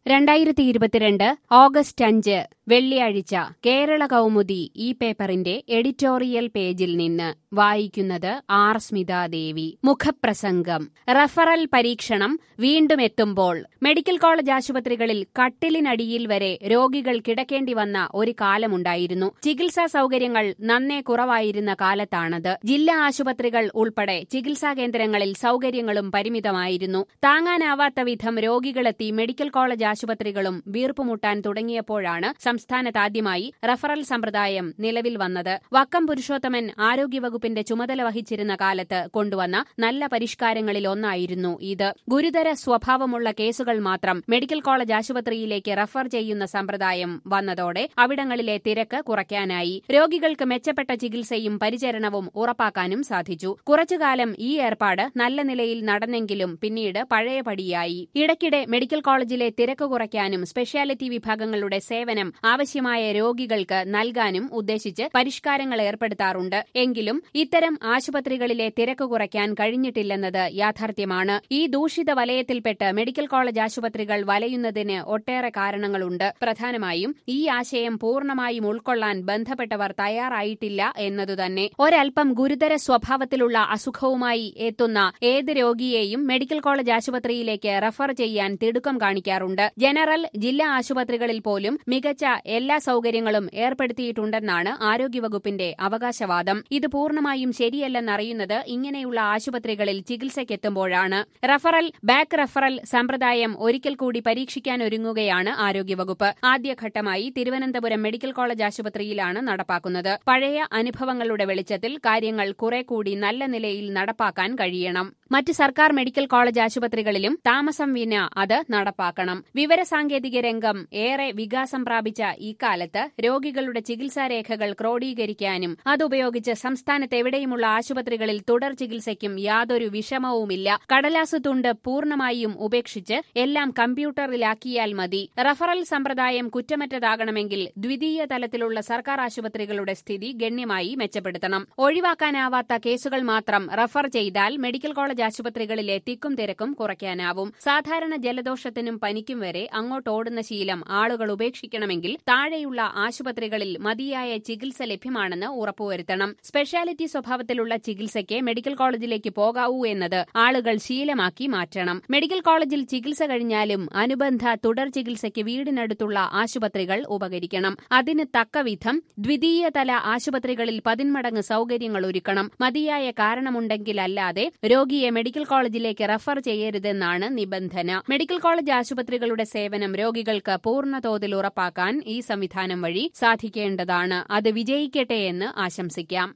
രണ്ടായിരത്തി ഇരുപത്തിരണ്ട് ഓഗസ്റ്റ് അഞ്ച് വെള്ളിയാഴ്ച കേരള കൗമുദി ഈ പേപ്പറിന്റെ എഡിറ്റോറിയൽ പേജിൽ നിന്ന് വായിക്കുന്നത് ആർ സ്മിതാദേവി മുഖപ്രസംഗം റഫറൽ പരീക്ഷണം വീണ്ടും എത്തുമ്പോൾ മെഡിക്കൽ കോളേജ് ആശുപത്രികളിൽ കട്ടിലിനടിയിൽ വരെ രോഗികൾ കിടക്കേണ്ടി വന്ന ഒരു കാലമുണ്ടായിരുന്നു ചികിത്സാ സൗകര്യങ്ങൾ നന്നേ കുറവായിരുന്ന കാലത്താണത് ജില്ലാ ആശുപത്രികൾ ഉൾപ്പെടെ ചികിത്സാ കേന്ദ്രങ്ങളിൽ സൗകര്യങ്ങളും പരിമിതമായിരുന്നു താങ്ങാനാവാത്ത വിധം രോഗികളെത്തി മെഡിക്കൽ കോളേജ് ആശുപത്രികളും വീർപ്പുമുട്ടാൻ തുടങ്ങിയപ്പോഴാണ് സംസ്ഥാനത്താദ്യമായി റഫറൽ സമ്പ്രദായം നിലവിൽ വന്നത് വക്കം പുരുഷോത്തമൻ ആരോഗ്യവകുപ്പിന്റെ ചുമതല വഹിച്ചിരുന്ന കാലത്ത് കൊണ്ടുവന്ന നല്ല പരിഷ്കാരങ്ങളിൽ ഒന്നായിരുന്നു ഇത് ഗുരുതര സ്വഭാവമുള്ള കേസുകൾ മാത്രം മെഡിക്കൽ കോളേജ് ആശുപത്രിയിലേക്ക് റഫർ ചെയ്യുന്ന സമ്പ്രദായം വന്നതോടെ അവിടങ്ങളിലെ തിരക്ക് കുറയ്ക്കാനായി രോഗികൾക്ക് മെച്ചപ്പെട്ട ചികിത്സയും പരിചരണവും ഉറപ്പാക്കാനും സാധിച്ചു കുറച്ചുകാലം ഈ ഏർപ്പാട് നല്ല നിലയിൽ നടന്നെങ്കിലും പിന്നീട് പഴയപടിയായി ഇടയ്ക്കിടെ മെഡിക്കൽ കോളേജിലെ തിരക്ക് കുറയ്ക്കാനും സ്പെഷ്യാലിറ്റി വിഭാഗങ്ങളുടെ സേവനം ആവശ്യമായ രോഗികൾക്ക് നൽകാനും ഉദ്ദേശിച്ച് പരിഷ്കാരങ്ങൾ ഏർപ്പെടുത്താറുണ്ട് എങ്കിലും ഇത്തരം ആശുപത്രികളിലെ തിരക്ക് കുറയ്ക്കാൻ കഴിഞ്ഞിട്ടില്ലെന്നത് യാഥാർത്ഥ്യമാണ് ഈ ദൂഷിത വലയത്തിൽപ്പെട്ട് മെഡിക്കൽ കോളേജ് ആശുപത്രികൾ വലയുന്നതിന് ഒട്ടേറെ കാരണങ്ങളുണ്ട് പ്രധാനമായും ഈ ആശയം പൂർണ്ണമായും ഉൾക്കൊള്ളാൻ ബന്ധപ്പെട്ടവർ തയ്യാറായിട്ടില്ല എന്നതുതന്നെ ഒരൽപ്പം ഗുരുതര സ്വഭാവത്തിലുള്ള അസുഖവുമായി എത്തുന്ന ഏത് രോഗിയെയും മെഡിക്കൽ കോളേജ് ആശുപത്രിയിലേക്ക് റഫർ ചെയ്യാൻ തിടുക്കം കാണിക്കാറുണ്ട് ജനറൽ ജില്ലാ ആശുപത്രികളിൽ പോലും മികച്ച എല്ലാ സൗകര്യങ്ങളും ഏർപ്പെടുത്തിയിട്ടുണ്ടെന്നാണ് ആരോഗ്യവകുപ്പിന്റെ അവകാശവാദം ഇത് പൂർണ്ണമായും ശരിയല്ലെന്നറിയുന്നത് ഇങ്ങനെയുള്ള ആശുപത്രികളിൽ ചികിത്സയ്ക്കെത്തുമ്പോഴാണ് റഫറൽ ബാക്ക് റഫറൽ സമ്പ്രദായം ഒരിക്കൽ കൂടി പരീക്ഷിക്കാനൊരുങ്ങുകയാണ് ആരോഗ്യവകുപ്പ് ആദ്യഘട്ടമായി തിരുവനന്തപുരം മെഡിക്കൽ കോളേജ് ആശുപത്രിയിലാണ് നടപ്പാക്കുന്നത് പഴയ അനുഭവങ്ങളുടെ വെളിച്ചത്തിൽ കാര്യങ്ങൾ കുറെ കൂടി നല്ല നിലയിൽ നടപ്പാക്കാൻ കഴിയണം മറ്റ് സർക്കാർ മെഡിക്കൽ കോളേജ് ആശുപത്രികളിലും താമസം വിന അത് നടപ്പാക്കണം വിവരസാങ്കേതിക രംഗം ഏറെ വികാസം പ്രാപിച്ച ഇക്കാലത്ത് രോഗികളുടെ ചികിത്സാരേഖകൾ ക്രോഡീകരിക്കാനും അതുപയോഗിച്ച് സംസ്ഥാനത്തെവിടെയുമുള്ള ആശുപത്രികളിൽ തുടർ ചികിത്സയ്ക്കും യാതൊരു വിഷമവുമില്ല കടലാസ് തുണ്ട് പൂർണ്ണമായും ഉപേക്ഷിച്ച് എല്ലാം കമ്പ്യൂട്ടറിലാക്കിയാൽ മതി റഫറൽ സമ്പ്രദായം കുറ്റമറ്റതാകണമെങ്കിൽ ദ്വിതീയ തലത്തിലുള്ള സർക്കാർ ആശുപത്രികളുടെ സ്ഥിതി ഗണ്യമായി മെച്ചപ്പെടുത്തണം ഒഴിവാക്കാനാവാത്ത കേസുകൾ മാത്രം റഫർ ചെയ്താൽ മെഡിക്കൽ കോളേജ് ആശുപത്രികളിലെ തിക്കും തിരക്കും കുറയ്ക്കാനാവും സാധാരണ ജലദോഷത്തിനും പനിക്കും വരെ അങ്ങോട്ട് ഓടുന്ന ശീലം ആളുകൾ ഉപേക്ഷിക്കണമെങ്കിൽ താഴെയുള്ള ആശുപത്രികളിൽ മതിയായ ചികിത്സ ലഭ്യമാണെന്ന് ഉറപ്പുവരുത്തണം സ്പെഷ്യാലിറ്റി സ്വഭാവത്തിലുള്ള ചികിത്സയ്ക്ക് മെഡിക്കൽ കോളേജിലേക്ക് പോകാവൂ എന്നത് ആളുകൾ ശീലമാക്കി മാറ്റണം മെഡിക്കൽ കോളേജിൽ ചികിത്സ കഴിഞ്ഞാലും അനുബന്ധ തുടർ ചികിത്സയ്ക്ക് വീടിനടുത്തുള്ള ആശുപത്രികൾ ഉപകരിക്കണം അതിന് തക്കവിധം ദ്വിതീയ തല ആശുപത്രികളിൽ പതിന്മടങ്ങ് സൗകര്യങ്ങൾ ഒരുക്കണം മതിയായ കാരണമുണ്ടെങ്കിലല്ലാതെ രോഗിയെ മെഡിക്കൽ കോളേജിലേക്ക് റഫർ ചെയ്യരുതെന്നാണ് നിബന്ധന മെഡിക്കൽ കോളേജ് ആശുപത്രികളുടെ സേവനം രോഗികൾക്ക് പൂർണ്ണതോതിൽ ഉറപ്പാക്കാൻ ഈ സംവിധാനം വഴി സാധിക്കേണ്ടതാണ് അത് വിജയിക്കട്ടെ എന്ന് ആശംസിക്കാം